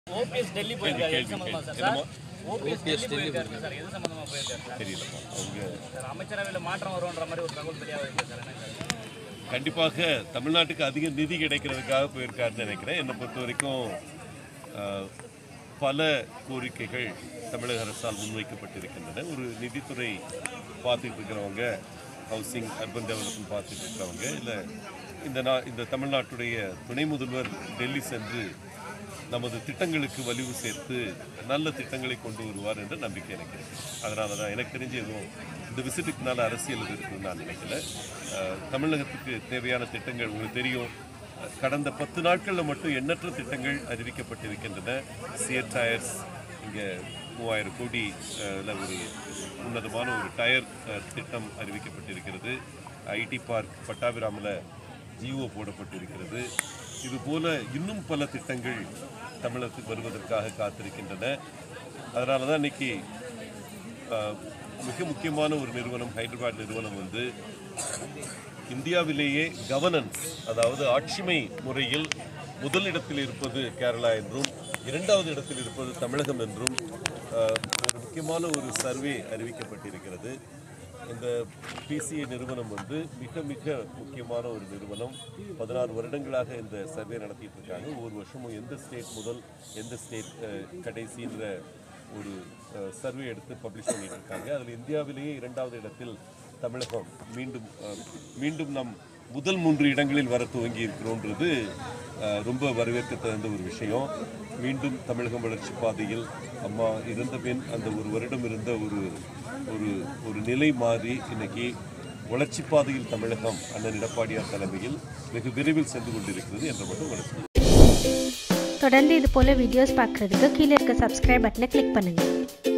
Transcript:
OPS Delhi போயிருக்காரு எது சம்பந்தமா சார் சார் என்னமோ? ஓபிஎஸ் டெல்லி போயிருக்காரு சார் எது சம்பந்தமா போயிருக்காரு சார் தெரியலப்பா அவங்க சார் அமைச்சரவையில் மாற்றம் வரும்ன்ற மாதிரி ஒரு தகவல் வெளியாக இருக்கு சார் என்ன சார் கண்டிப்பாக தமிழ்நாட்டுக்கு அதிக நிதி கிடைக்கிறதுக்காக போயிருக்காருன்னு நினைக்கிறேன் என்னை பொறுத்த வரைக்கும் ஆஹ், பல கோரிக்கைகள் தமிழக அரசால் முன்வைக்கப்பட்டிருக்கின்றன ஒரு நிதித்துறை பார்த்துட்டு இருக்கிறவங்க ஹவுசிங் அர்பன் டெவலப்மெண்ட் பார்த்துட்டு இருக்கிறவங்க இல்லை இந்த நா இந்த தமிழ்நாட்டுடைய துணை முதல்வர் டெல்லி சென்று நமது திட்டங்களுக்கு வலிவு சேர்த்து நல்ல திட்டங்களை கொண்டு வருவார் என்ற நம்பிக்கை எனக்கு இருக்கு அதனால தான் எனக்கு தெரிஞ்சு எதுவும் இந்த விசிட்டுக்குனால அரசியல் இது இருக்குன்னு நான் நினைக்கல அஹ், தமிழகத்துக்கு தேவையான திட்டங்கள் உங்களுக்கு தெரியும் அஹ், கடந்த பத்து நாட்களில் மட்டும் எண்ணற்ற திட்டங்கள் அறிவிக்கப்பட்டிருக்கின்றன சியர் டயர்ஸ் இங்கே மூவாயிரம் கோடி அஹ், ல ஒரு உன்னதமான ஒரு டயர் அஹ், திட்டம் அறிவிக்கப்பட்டிருக்கிறது ஐடி பார்க் பட்டாபிராமில் ஜிஓ போடப்பட்டிருக்கிறது இதுபோல இன்னும் பல திட்டங்கள் தமிழகத்துக்கு வருவதற்காக காத்திருக்கின்றன அதனால தான் இன்னைக்கு ஆஹ், மிக முக்கியமான ஒரு நிறுவனம் ஹைதராபாத் நிறுவனம் வந்து இந்தியாவிலேயே கவர்னன்ஸ் அதாவது ஆட்சிமை முறையில் முதலிடத்தில் இருப்பது கேரளா என்றும் இரண்டாவது இடத்தில் இருப்பது தமிழகம் என்றும் ஆஹ், ஒரு முக்கியமான ஒரு சர்வே அறிவிக்கப்பட்டிருக்கிறது இந்த பிசிஏ நிறுவனம் வந்து மிக மிக முக்கியமான ஒரு நிறுவனம் பதினாறு வருடங்களாக இந்த சர்வே நடத்திட்டு இருக்காங்க ஒவ்வொரு வருஷமும் எந்த ஸ்டேட் முதல் எந்த ஸ்டேட் கடைசின்ற ஒரு சர்வே எடுத்து பப்ளிஷ் பண்ணிட்டு இருக்காங்க அதில் இந்தியாவிலேயே இரண்டாவது இடத்தில் தமிழகம் மீண்டும் அஹ், மீண்டும் நம் முதல் மூன்று இடங்களில் வர துவங்கி இருக்கிறோன்றது அஹ், ரொம்ப வரவேற்க தகுந்த ஒரு விஷயம் மீண்டும் தமிழகம் வளர்ச்சி பாதையில் அம்மா இருந்த பின் அந்த ஒரு வருடம் இருந்த ஒரு ஒரு ஒரு நிலை மாறி இன்னைக்கு வளர்ச்சி பாதையில் தமிழகம் அண்ணன் எடப்பாடியார் தலைமையில் வெகு விரைவில் சென்று கொண்டிருக்கிறது என்று மட்டும் உங்களுக்கு தொடர்ந்து இது போல வீடியோஸ் பார்க்குறதுக்கு கீழே இருக்க சப்ஸ்கிரைப் பட்டனை கிளிக் பண்ணுங்கள்